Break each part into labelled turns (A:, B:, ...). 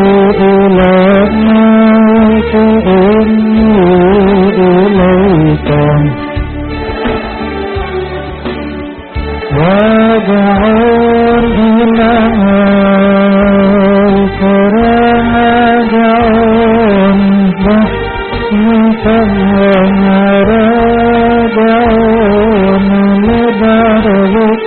A: إلى الموت إني إليك راجع إليك راجع بحثك وراجع لدربك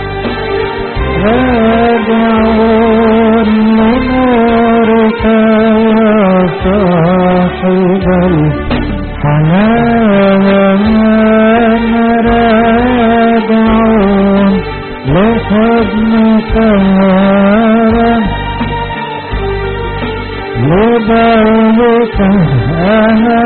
A: راجعون لنورك يا صاحب الحنان راجعون لحضنك لبابك أنا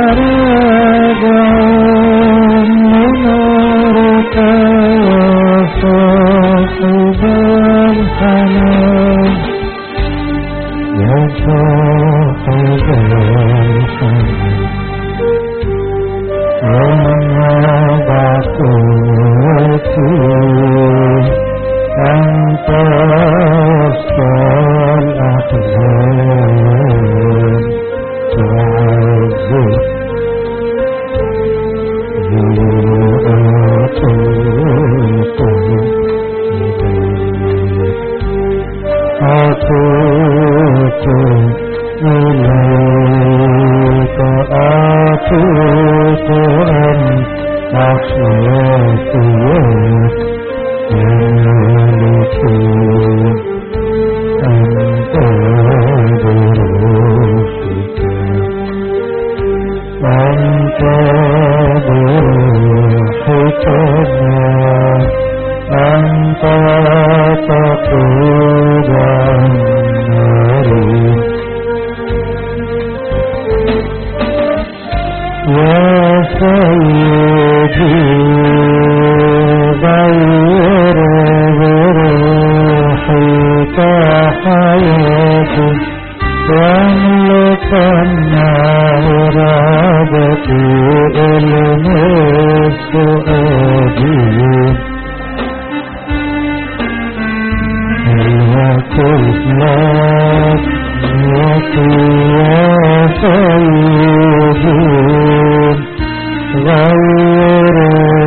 A: راجعون لنورك يا صاحب الحنان يا صاحب الحنان ومن وضعت أنت وسط الأحزان تعزز أتوت إليك أتوت أن أحياتي ملكي أنت بروحك أنت بروحك أنت تقود النار يا سيدي غير بروحك حياتي واملك إرادتي المس أبي الوكلات يا سيدي غير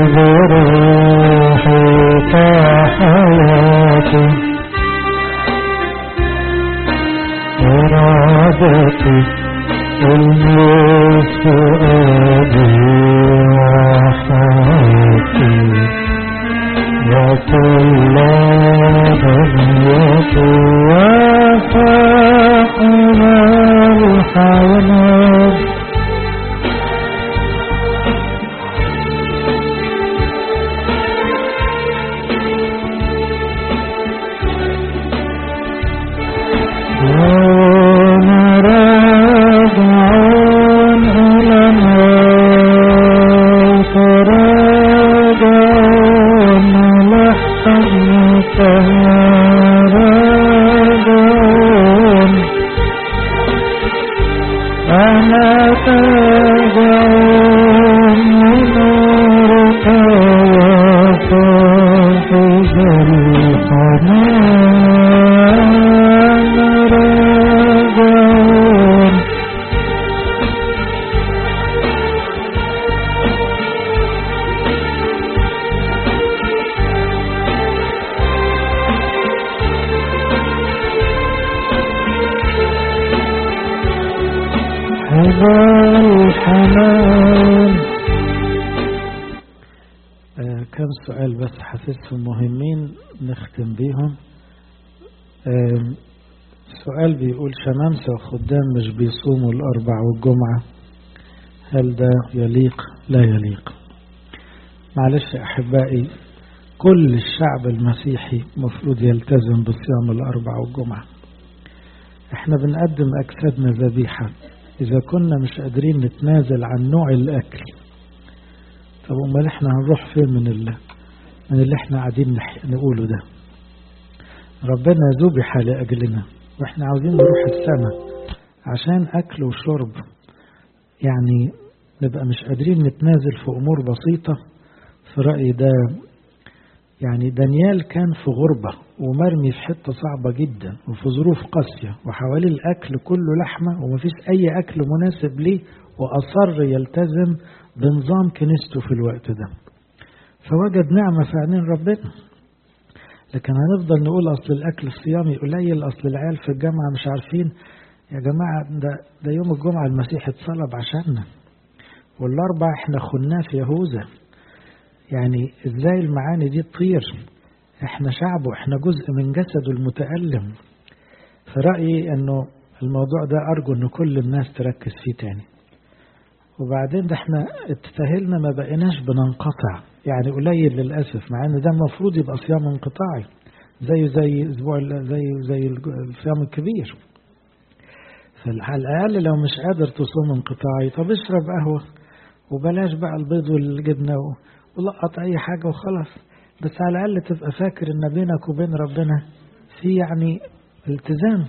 A: بروحك حياتي إرادتي المس أبي وحياتي وكل بنيتي وصاحب الحيوان راجعون إلى الموت راجعون لحظك راجعون أنا ترجعون لنورك وصاحب الحنان راجعون حبال الحنان
B: آه كم سؤال بس حاسسهم مهمين نختم بيهم آه سؤال بيقول شمامسة وخدام مش بيصوموا الأربع والجمعة هل ده يليق لا يليق معلش يا أحبائي كل الشعب المسيحي مفروض يلتزم بصيام الأربع والجمعة احنا بنقدم أجسادنا ذبيحة إذا كنا مش قادرين نتنازل عن نوع الأكل طب أمال احنا هنروح فين من الله من اللي احنا قاعدين نح- نقوله ده ربنا ذبح لأجلنا واحنا عاوزين نروح السماء عشان أكل وشرب يعني نبقى مش قادرين نتنازل في أمور بسيطة في رأيي ده يعني دانيال كان في غربة ومرمي في حتة صعبة جدا وفي ظروف قاسية وحواليه الأكل كله لحمة ومفيش أي أكل مناسب ليه وأصر يلتزم بنظام كنيسته في الوقت ده فوجد نعمة في عينين ربنا لكن هنفضل نقول أصل الأكل الصيامي قليل أصل العيال في الجامعة مش عارفين يا جماعة ده, ده يوم الجمعة المسيح اتصلب عشاننا والأربع احنا خناه في يهوذا يعني ازاي المعاني دي تطير احنا شعبه احنا جزء من جسده المتألم في رأيي انه الموضوع ده ارجو ان كل الناس تركز فيه تاني وبعدين ده احنا اتسهلنا ما بقيناش بننقطع يعني قليل للأسف مع ان ده المفروض يبقى صيام انقطاعي زيه زي اسبوع زي زي الصيام الكبير فعلى الأقل لو مش قادر تصوم انقطاعي طب اشرب قهوة وبلاش بقى البيض والجبنة ولقط أي حاجة وخلاص بس على الأقل تبقى فاكر إن بينك وبين ربنا في يعني التزام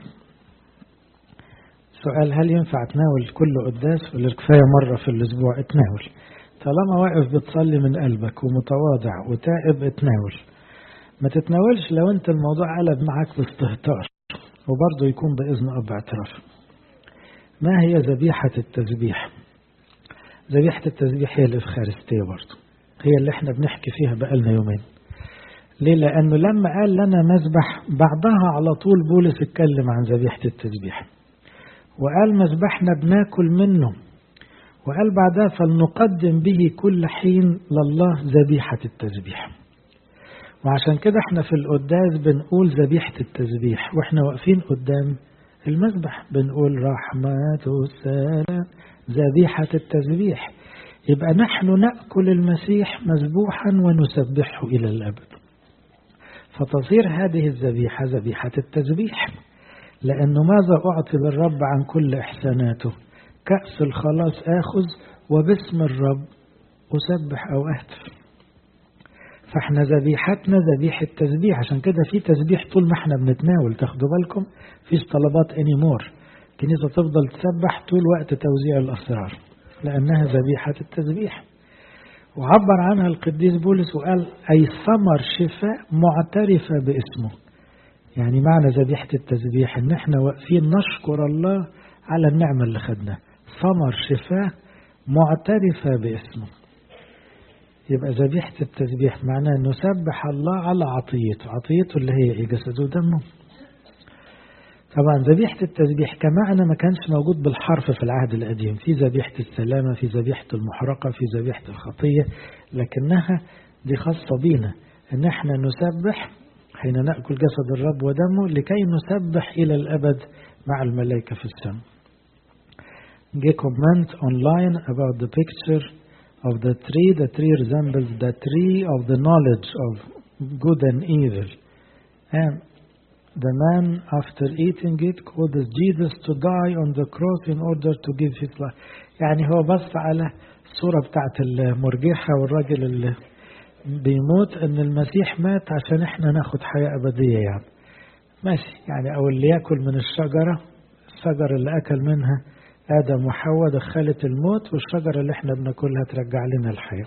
B: سؤال هل ينفع تناول كل قداس ولا كفاية مرة في الأسبوع اتناول طالما واقف بتصلي من قلبك ومتواضع وتائب اتناول ما تتناولش لو انت الموضوع قلب معاك باستهتار وبرضه يكون بإذن أب اعتراف ما هي ذبيحة التسبيح ذبيحة التسبيح هي الإفخارستية برضه هي اللي احنا بنحكي فيها بقالنا يومين ليه لأنه لما قال لنا مذبح بعدها على طول بولس اتكلم عن ذبيحة التسبيح وقال مذبحنا بناكل منه وقال بعدها فلنقدم به كل حين لله ذبيحة التسبيح وعشان كده احنا في القداس بنقول ذبيحة التسبيح واحنا واقفين قدام المذبح بنقول رحمة السلام ذبيحة التسبيح يبقى نحن نأكل المسيح مذبوحا ونسبحه إلى الأبد فتصير هذه الذبيحة ذبيحة التسبيح لأنه ماذا أعطي للرب عن كل إحساناته كأس الخلاص آخذ وباسم الرب أسبح أو أهتف فاحنا ذبيحتنا ذبيحة تسبيح عشان كده في تسبيح طول ما احنا بنتناول تاخدوا بالكم فيش طلبات اني مور الكنيسة تفضل تسبح طول وقت توزيع الأسرار لأنها ذبيحة التسبيح وعبر عنها القديس بولس وقال أي ثمر شفاء معترفة باسمه يعني معنى ذبيحة التسبيح ان احنا واقفين نشكر الله على النعمة اللي خدناها ثمر شفاء معترفة باسمه يبقى ذبيحة التسبيح معناه أن نسبح الله على عطيته عطيته اللي هي إيه جسده ودمه طبعا ذبيحة التسبيح كمعنى ما كانش موجود بالحرف في العهد القديم في ذبيحة السلامة في ذبيحة المحرقة في ذبيحة الخطية لكنها دي خاصة بينا أن احنا نسبح حين نأكل جسد الرب ودمه لكي نسبح إلى الأبد مع الملائكة في السماء. Get comment online about the picture of the tree. The tree resembles the tree of the knowledge of good and evil. And the man, after eating it, causes Jesus to die on the cross in order to give his life. يعني هو بص على الصورة بتاعت المرجحة والراجل اللي بيموت ان المسيح مات عشان احنا ناخد حياة ابدية يعني ماشي يعني او اللي ياكل من الشجرة الشجرة اللي اكل منها ادم وحواء دخلت الموت والشجرة اللي احنا بناكلها ترجع لنا الحياة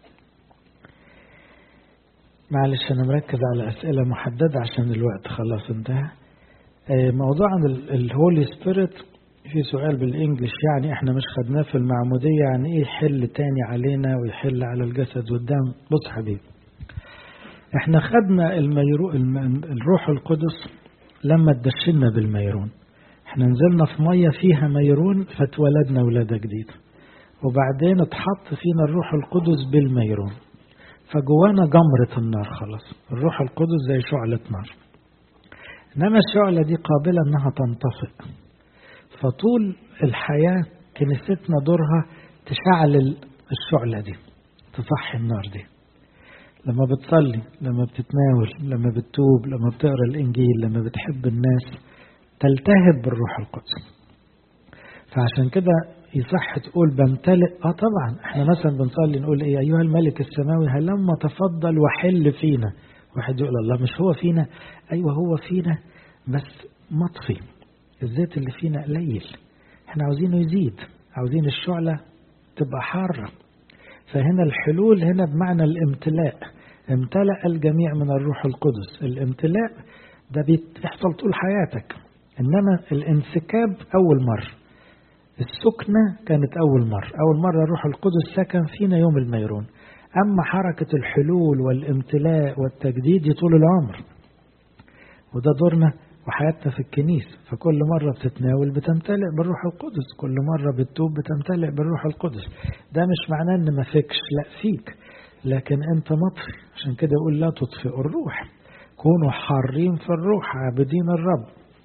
B: معلش انا مركز على اسئلة محددة عشان الوقت خلاص انتهى موضوع عن الهولي سبيريت في سؤال بالانجلش يعني احنا مش خدناه في المعمودية يعني ايه يحل تاني علينا ويحل على الجسد والدم بص حبيبي احنا خدنا الميرو الروح القدس لما اتدشنا بالميرون احنا نزلنا في مية فيها ميرون فاتولدنا ولادة جديدة وبعدين اتحط فينا الروح القدس بالميرون فجوانا جمرة النار خلاص الروح القدس زي شعلة نار انما الشعلة دي قابلة انها تنطفئ فطول الحياة كنيستنا دورها تشعل الشعلة دي تصحي النار دي لما بتصلي لما بتتناول لما بتتوب لما بتقرا الانجيل لما بتحب الناس تلتهب بالروح القدس فعشان كده يصح تقول بمتلئ اه طبعا احنا مثلا بنصلي نقول ايه ايها الملك السماوي هلما تفضل وحل فينا واحد يقول الله مش هو فينا ايوه هو فينا بس مطفي الزيت اللي فينا قليل احنا عاوزينه يزيد عاوزين الشعلة تبقى حارة فهنا الحلول هنا بمعنى الامتلاء امتلأ الجميع من الروح القدس الامتلاء ده بيحصل طول حياتك إنما الانسكاب أول مرة السكنة كانت أول مرة أول مرة الروح القدس سكن فينا يوم الميرون أما حركة الحلول والامتلاء والتجديد دي طول العمر وده دورنا وحياتنا في الكنيسة فكل مرة بتتناول بتمتلئ بالروح القدس كل مرة بتتوب بتمتلئ بالروح القدس ده مش معناه ان ما فيكش لا فيك لكن انت مطفي عشان كده يقول لا تطفئوا الروح كونوا حارين في الروح عابدين الرب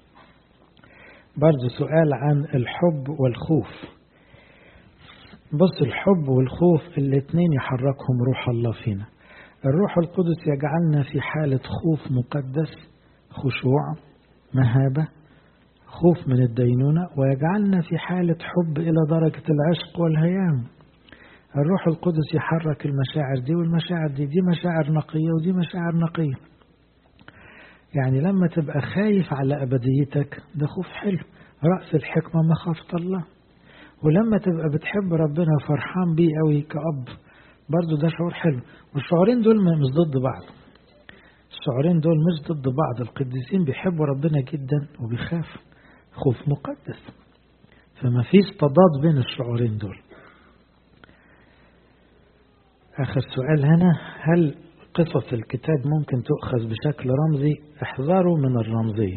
B: برضه سؤال عن الحب والخوف بص الحب والخوف الاثنين يحركهم روح الله فينا الروح القدس يجعلنا في حالة خوف مقدس خشوع مهابة خوف من الدينونة ويجعلنا في حالة حب إلى درجة العشق والهيام الروح القدس يحرك المشاعر دي والمشاعر دي دي مشاعر نقية ودي مشاعر نقية يعني لما تبقى خايف على أبديتك ده خوف حلو رأس الحكمة مخافة الله ولما تبقى بتحب ربنا وفرحان بيه قوي كأب برضو ده شعور حلو والشعورين دول مش ضد بعض الشعورين دول مش ضد بعض القديسين بيحبوا ربنا جدا وبيخافوا خوف مقدس فما فيش تضاد بين الشعورين دول آخر سؤال هنا هل قصص الكتاب ممكن تؤخذ بشكل رمزي احذروا من الرمزية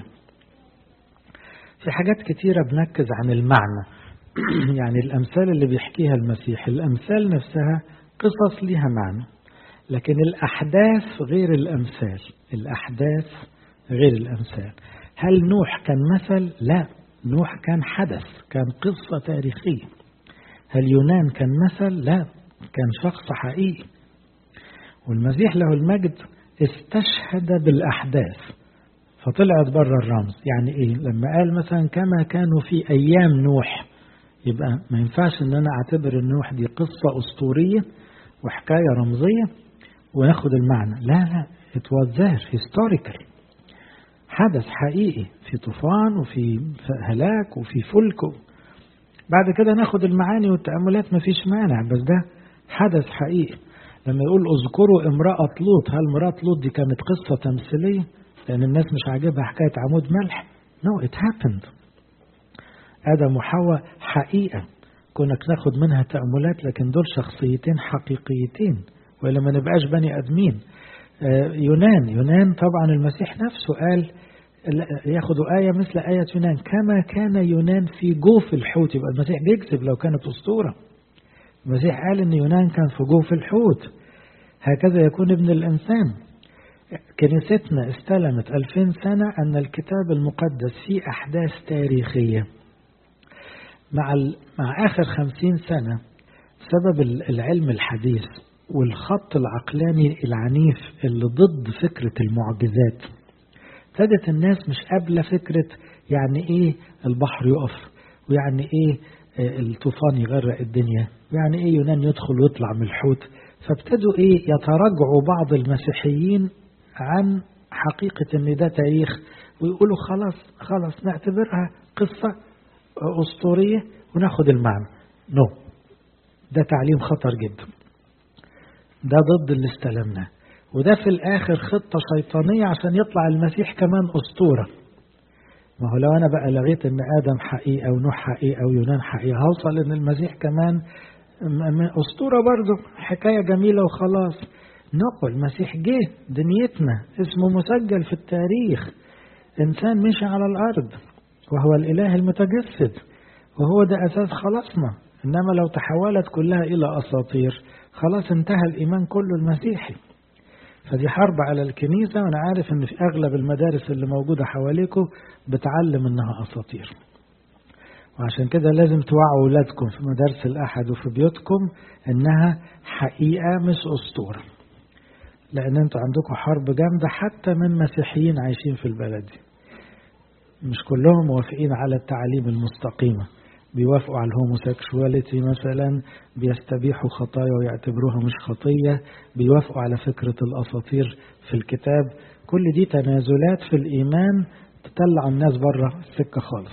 B: في حاجات كتيرة بنركز عن المعنى يعني الأمثال اللي بيحكيها المسيح الأمثال نفسها قصص لها معنى لكن الأحداث غير الأمثال الأحداث غير الأمثال هل نوح كان مثل؟ لا نوح كان حدث كان قصة تاريخية هل يونان كان مثل؟ لا كان شخص حقيقي والمسيح له المجد استشهد بالأحداث فطلعت بره الرمز يعني إيه لما قال مثلا كما كانوا في أيام نوح يبقى ما ينفعش ان انا اعتبر النوح دي قصة اسطورية وحكاية رمزية وناخد المعنى لا لا it was there historical حدث حقيقي في طوفان وفي هلاك وفي فلك بعد كده ناخد المعاني والتأملات ما فيش مانع بس ده حدث حقيقي لما يقول اذكروا امرأة لوط هل امرأة لوط دي كانت قصة تمثيلية لأن الناس مش عاجبها حكاية عمود ملح no it happened آدم وحواء حقيقة كونك ناخد منها تأملات لكن دول شخصيتين حقيقيتين وإلا ما نبقاش بني أدمين يونان يونان طبعا المسيح نفسه قال ياخدوا آية مثل آية يونان كما كان يونان في جوف الحوت يبقى المسيح بيكذب لو كانت أسطورة المسيح قال إن يونان كان في جوف الحوت هكذا يكون ابن الإنسان كنيستنا استلمت ألفين سنة أن الكتاب المقدس فيه أحداث تاريخية مع مع آخر خمسين سنة بسبب العلم الحديث والخط العقلاني العنيف اللي ضد فكرة المعجزات ابتدت الناس مش قابلة فكرة يعني ايه البحر يقف ويعني ايه الطوفان يغرق الدنيا ويعني ايه يونان يدخل ويطلع من الحوت فابتدوا ايه يتراجعوا بعض المسيحيين عن حقيقة ان ده تاريخ ويقولوا خلاص خلاص نعتبرها قصة أسطورية وناخد المعنى نو no. ده تعليم خطر جدا ده ضد اللي استلمناه وده في الآخر خطة شيطانية عشان يطلع المسيح كمان أسطورة ما هو لو أنا بقى لغيت إن آدم حقيقة ونوح حقيقة ويونان حقيقة هوصل إن المسيح كمان أسطورة برضه حكاية جميلة وخلاص نقل المسيح جه دنيتنا اسمه مسجل في التاريخ إنسان مشي على الأرض وهو الإله المتجسد وهو ده أساس خلاصنا إنما لو تحولت كلها إلى أساطير خلاص انتهى الإيمان كله المسيحي فدي حرب على الكنيسة وأنا عارف إن في أغلب المدارس اللي موجودة حواليكم بتعلم إنها أساطير وعشان كده لازم توعوا أولادكم في مدارس الأحد وفي بيوتكم إنها حقيقة مش أسطورة لأن أنتوا عندكم حرب جامدة حتى من مسيحيين عايشين في البلد دي مش كلهم موافقين على التعاليم المستقيمة بيوافقوا على الهوموسيكشواليتي مثلا بيستبيحوا خطايا ويعتبروها مش خطية بيوافقوا على فكرة الأساطير في الكتاب كل دي تنازلات في الإيمان تطلع الناس بره السكة خالص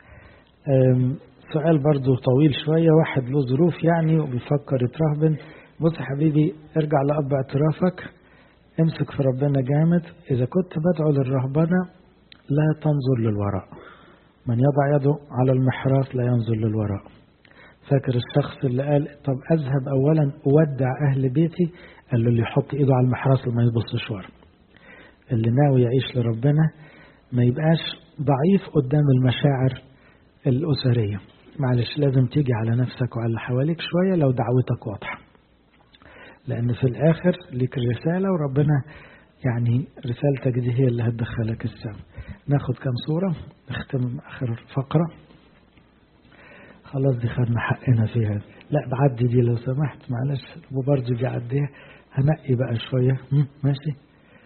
B: سؤال برضو طويل شوية واحد له ظروف يعني وبيفكر يترهبن بص يا حبيبي ارجع لأب اعترافك امسك في ربنا جامد إذا كنت بدعو للرهبنة لا تنظر للوراء من يضع يده على المحراث لا ينظر للوراء فاكر الشخص اللي قال طب أذهب أولا أودع أهل بيتي قال له اللي يحط إيده على المحراث وما يبصش ورا اللي ناوي يعيش لربنا ما يبقاش ضعيف قدام المشاعر الأسرية معلش لازم تيجي على نفسك وعلى اللي حواليك شوية لو دعوتك واضحة لأن في الآخر ليك رسالة وربنا يعني رسالتك دي هي اللي هتدخلك السما ناخد كام صورة نختم آخر فقرة خلاص دي خدنا حقنا فيها لا بعدي دي لو سمحت معلش وبرضه دي عديها هنقي بقى شوية ماشي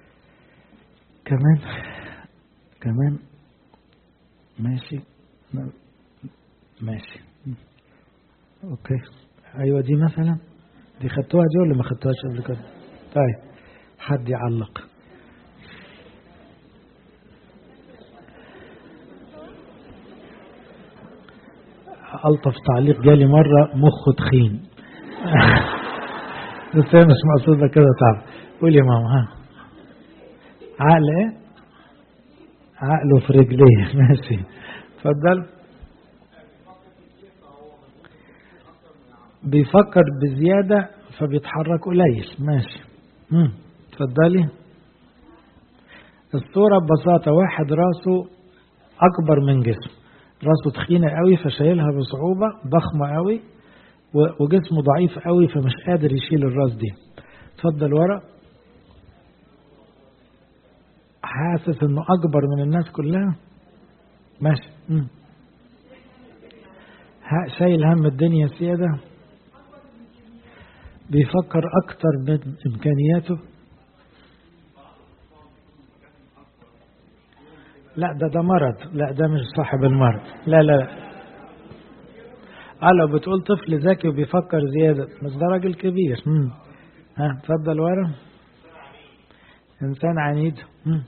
B: كمان كمان ماشي ماشي اوكي ايوه دي مثلا دي خدتوها دي ولا ما خدتوهاش قبل كده طيب حد يعلق ألطف تعليق جالي مرة مخه تخين بس هي مش مقصودة كده طبعا قول يا ماما ها عقل ايه عقله في رجليه ماشي اتفضل بيفكر بزيادة فبيتحرك قليل ماشي امم اتفضلي الصورة ببساطة واحد راسه أكبر من جسمه راسه تخينة قوي فشايلها بصعوبة ضخمة قوي وجسمه ضعيف قوي فمش قادر يشيل الراس دي اتفضل ورا حاسس انه اكبر من الناس كلها ماشي مم. شايل هم الدنيا سيادة بيفكر اكتر من امكانياته لا ده ده مرض لا ده مش صاحب المرض لا لا لا اه لو بتقول طفل ذكي وبيفكر زيادة بس ده راجل كبير مم. ها اتفضل ورا انسان عنيد مم.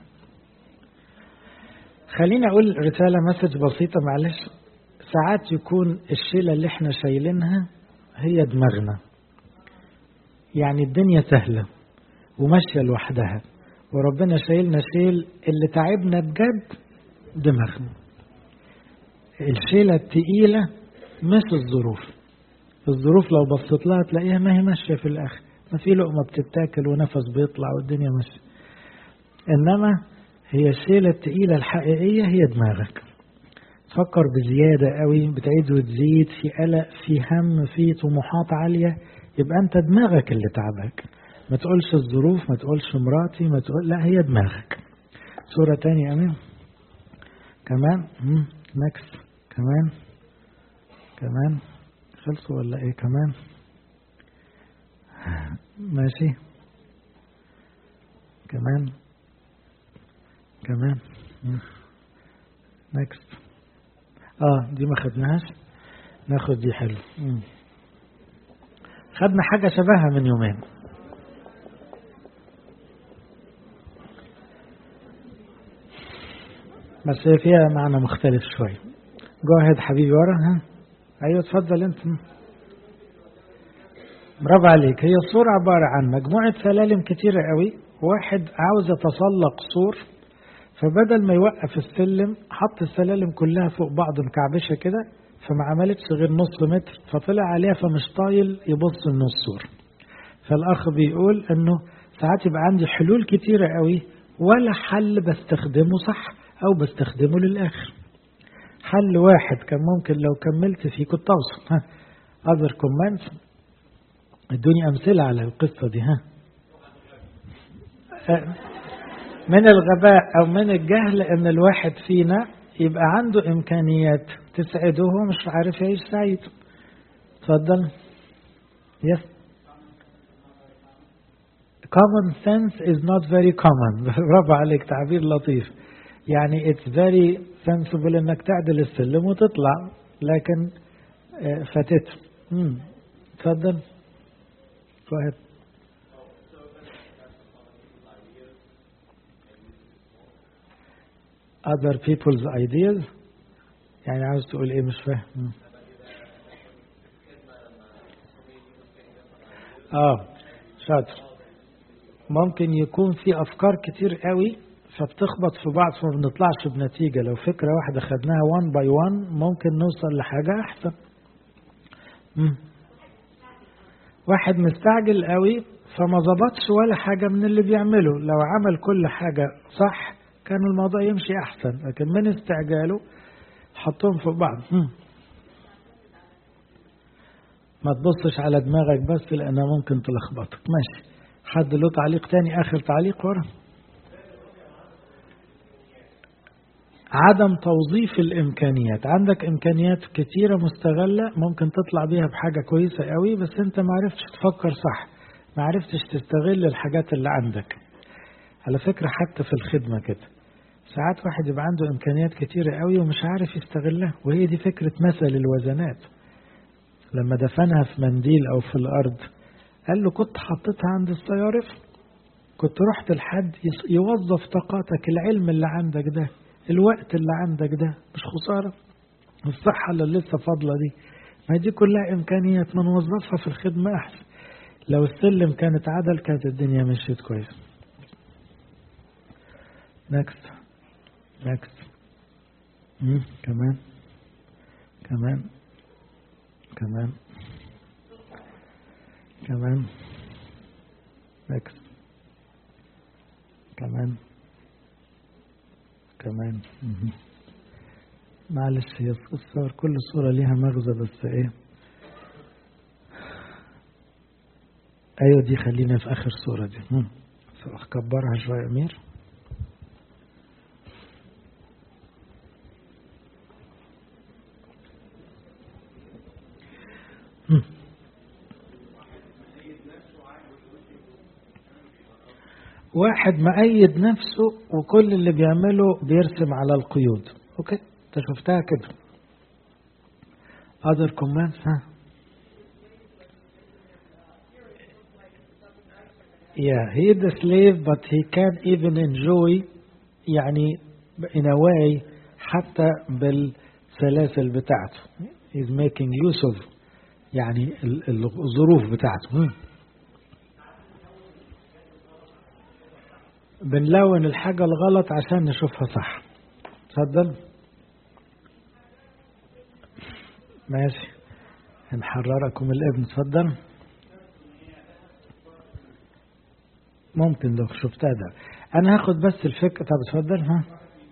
B: خليني اقول رسالة مسج بسيطة معلش ساعات يكون الشيلة اللي احنا شايلينها هي دماغنا يعني الدنيا سهلة وماشية لوحدها وربنا شايلنا شيل اللي تعبنا بجد دماغنا الشيلة التقيلة مش الظروف الظروف لو بصيت لها تلاقيها ما هي ماشية في الآخر ما في لقمة بتتاكل ونفس بيطلع والدنيا ماشية إنما هي الشيلة التقيلة الحقيقية هي دماغك تفكر بزيادة قوي بتعيد وتزيد في قلق في هم في طموحات عالية يبقى أنت دماغك اللي تعبك ما تقولش الظروف ما تقولش مراتي ما تقول لا هي دماغك صورة تانية أمين كمان نكس كمان كمان خلصوا ولا ايه كمان ماشي كمان كمان نكست اه دي ما خدناهاش ناخد دي حلو مم. خدنا حاجة شبهها من يومين بس هي فيها معنى مختلف شوية جو ahead حبيبي ورا ها ايوه اتفضل انت برافو عليك هي الصورة عبارة عن مجموعة سلالم كتيرة قوي واحد عاوز يتسلق سور فبدل ما يوقف السلم حط السلالم كلها فوق بعض مكعبشة كده فما عملتش غير نص متر فطلع عليها فمش طايل يبص من السور فالأخ بيقول أنه ساعات يبقى عندي حلول كتيرة قوي ولا حل بستخدمه صح أو بستخدمه للآخر حل واحد كان ممكن لو كملت فيه كنت أوصل ها other comments ادوني أمثلة على القصة دي ها من الغباء أو من الجهل أن الواحد فينا يبقى عنده إمكانيات تسعده وهو مش عارف يعيش سعيد تفضل yes common sense is not very common برافو عليك تعبير لطيف يعني it's very sensible انك تعدل السلم وتطلع لكن فاتت تفضل go ahead other people's ideas يعني عاوز تقول ايه مش فاهم اه شاطر ممكن يكون في افكار كتير قوي فبتخبط في بعض فما بنطلعش بنتيجة لو فكرة واحدة خدناها وان باي وان ممكن نوصل لحاجة احسن مم. واحد مستعجل قوي فما ظبطش ولا حاجة من اللي بيعمله لو عمل كل حاجة صح كان الموضوع يمشي أحسن لكن من استعجاله حطهم في بعض مم. ما تبصش على دماغك بس لأنها ممكن تلخبطك ماشي حد له تعليق تاني آخر تعليق ورا عدم توظيف الإمكانيات عندك إمكانيات كتيرة مستغلة ممكن تطلع بيها بحاجة كويسة قوي بس أنت ما عرفتش تفكر صح ما عرفتش تستغل الحاجات اللي عندك على فكرة حتى في الخدمة كده ساعات واحد يبقى عنده إمكانيات كتيرة قوي ومش عارف يستغلها وهي دي فكرة مثل الوزنات لما دفنها في منديل أو في الأرض قال له كنت حطيتها عند الصيارف كنت رحت لحد يوظف طاقاتك العلم اللي عندك ده الوقت اللي عندك ده مش خسارة الصحة اللي لسه فاضلة دي ما دي كلها إمكانيات ما نوظفها في الخدمة أحسن لو السلم كانت عدل كانت الدنيا مشيت كويس نكست نكست كمان كمان كمان كمان نكست كمان كمان مهم. معلش هي الصور كل صورة ليها مغزى بس ايه ايوه دي خلينا في اخر صورة دي مم. اكبرها شوية امير مم. واحد مأيد نفسه وكل اللي بيعمله بيرسم على القيود اوكي انت شفتها كده other comments ها yeah he is a slave but he can even enjoy يعني in a way حتى بالسلاسل بتاعته he's making use of يعني الظروف بتاعته بنلون الحاجة الغلط عشان نشوفها صح اتفضل ماشي نحرركم الابن اتفضل ممكن لو شفتها ده انا هاخد بس الفكرة طب اتفضل ها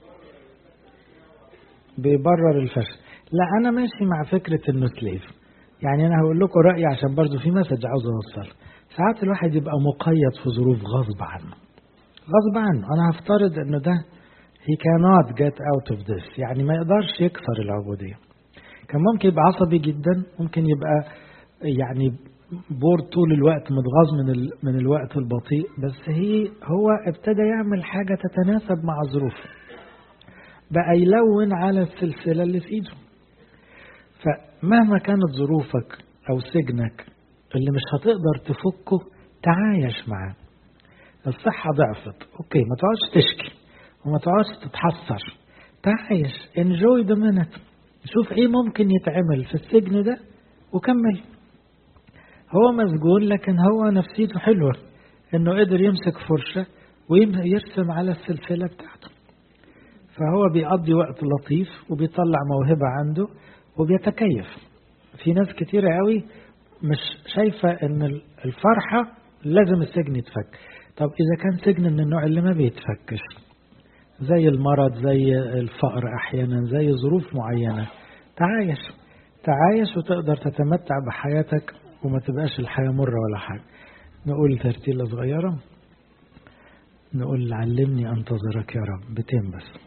B: بيبرر الفشل لا انا ماشي مع فكرة انه سليف يعني انا هقول لكم رأيي عشان برضو في مسج عاوز اوصل ساعات الواحد يبقى مقيد في ظروف غصب عنه غصب عنه انا هفترض انه ده he cannot get out of this يعني ما يقدرش يكسر العبودية كان ممكن يبقى عصبي جدا ممكن يبقى يعني بور طول الوقت متغاظ من ال... من الوقت البطيء بس هي هو ابتدى يعمل حاجة تتناسب مع ظروفه بقى يلون على السلسلة اللي في ايده فمهما كانت ظروفك او سجنك اللي مش هتقدر تفكه تعايش معاه الصحة ضعفت اوكي ما تقعدش تشكي وما تقعدش تتحسر تعايش enjoy the minute شوف ايه ممكن يتعمل في السجن ده وكمل هو مسجون لكن هو نفسيته حلوة انه قدر يمسك فرشة ويرسم على السلسلة بتاعته فهو بيقضي وقت لطيف وبيطلع موهبة عنده وبيتكيف في ناس كتيرة قوي مش شايفة ان الفرحة لازم السجن يتفك طب إذا كان سجن من النوع اللي ما بيتفكش زي المرض زي الفقر أحيانا زي ظروف معينة تعايش تعايش وتقدر تتمتع بحياتك وما تبقاش الحياة مرة ولا حاجة نقول ترتيلة صغيرة نقول علمني أنتظرك يا رب بتين بس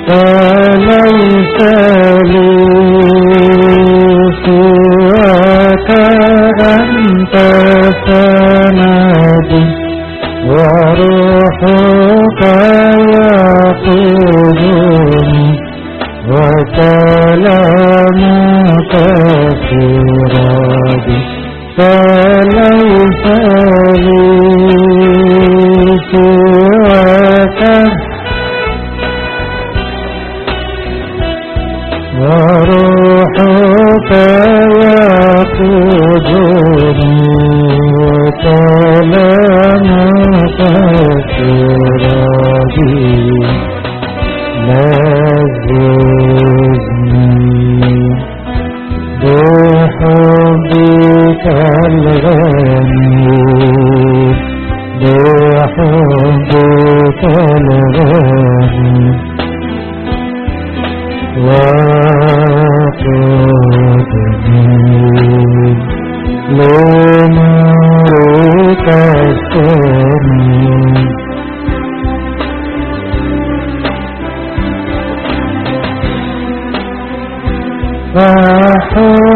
A: فليس لي سواك أنت سندي وروحك يقودني وكلامك سرادي فليس لي سواك وروحك يقودني وكلامك سرادي لذذني بحبك الغني بحبك الغني وقدني لنورك السمين فحب